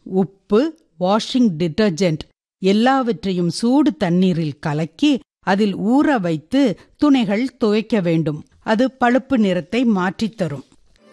உப்பு washing detergent எல்லாவற்றையும் சூடு தண்ணீரில் கலக்கி அதில் ஊற வைத்து துணிகள் துவைக்க வேண்டும் அது பழுப்பு நிறத்தை மாற்றித் தரும்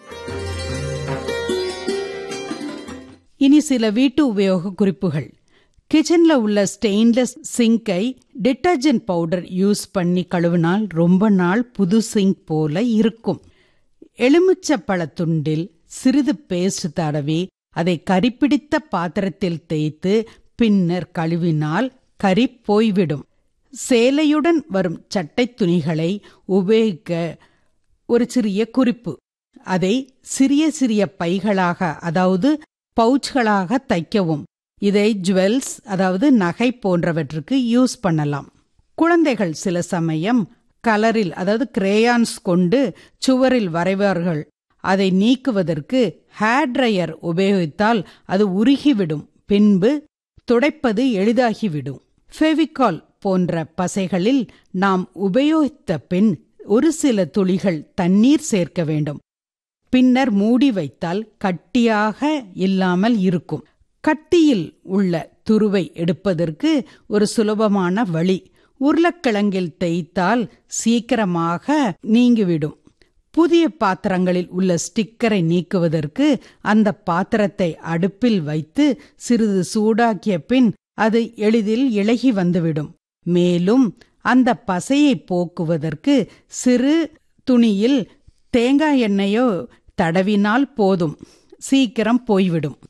இனி சில வீட்டு உபயோக குறிப்புகள் கிச்சன்ல உள்ள ஸ்டெயின்லெஸ் சிங்கை டிட்டர்ஜென்ட் பவுடர் யூஸ் பண்ணி கழுவினால் ரொம்ப நாள் புது சிங்க் போல இருக்கும் எலுமிச்சப்பழத்துண்டில் சிறிது பேஸ்ட் தடவி அதை கரிப்பிடித்த பாத்திரத்தில் தேய்த்து பின்னர் கழுவினால் கரி போய்விடும் சேலையுடன் வரும் சட்டை துணிகளை உபயோகிக்க ஒரு சிறிய குறிப்பு அதை சிறிய சிறிய பைகளாக அதாவது பவுச்களாக தைக்கவும் இதை ஜுவல்ஸ் அதாவது நகை போன்றவற்றுக்கு யூஸ் பண்ணலாம் குழந்தைகள் சில சமயம் கலரில் அதாவது கிரேயான்ஸ் கொண்டு சுவரில் வரைவார்கள் அதை நீக்குவதற்கு ஹேர் ட்ரையர் உபயோகித்தால் அது உருகிவிடும் பின்பு துடைப்பது எளிதாகிவிடும் ஃபெவிகால் போன்ற பசைகளில் நாம் உபயோகித்த பின் ஒரு சில துளிகள் தண்ணீர் சேர்க்க வேண்டும் பின்னர் மூடி வைத்தால் கட்டியாக இல்லாமல் இருக்கும் கட்டியில் உள்ள துருவை எடுப்பதற்கு ஒரு சுலபமான வழி உருளைக்கிழங்கில் தேய்த்தால் சீக்கிரமாக நீங்கிவிடும் புதிய பாத்திரங்களில் உள்ள ஸ்டிக்கரை நீக்குவதற்கு அந்த பாத்திரத்தை அடுப்பில் வைத்து சிறிது சூடாக்கிய பின் அது எளிதில் இளகி வந்துவிடும் மேலும் அந்த பசையை போக்குவதற்கு சிறு துணியில் தேங்காய் எண்ணெயோ தடவினால் போதும் சீக்கிரம் போய்விடும்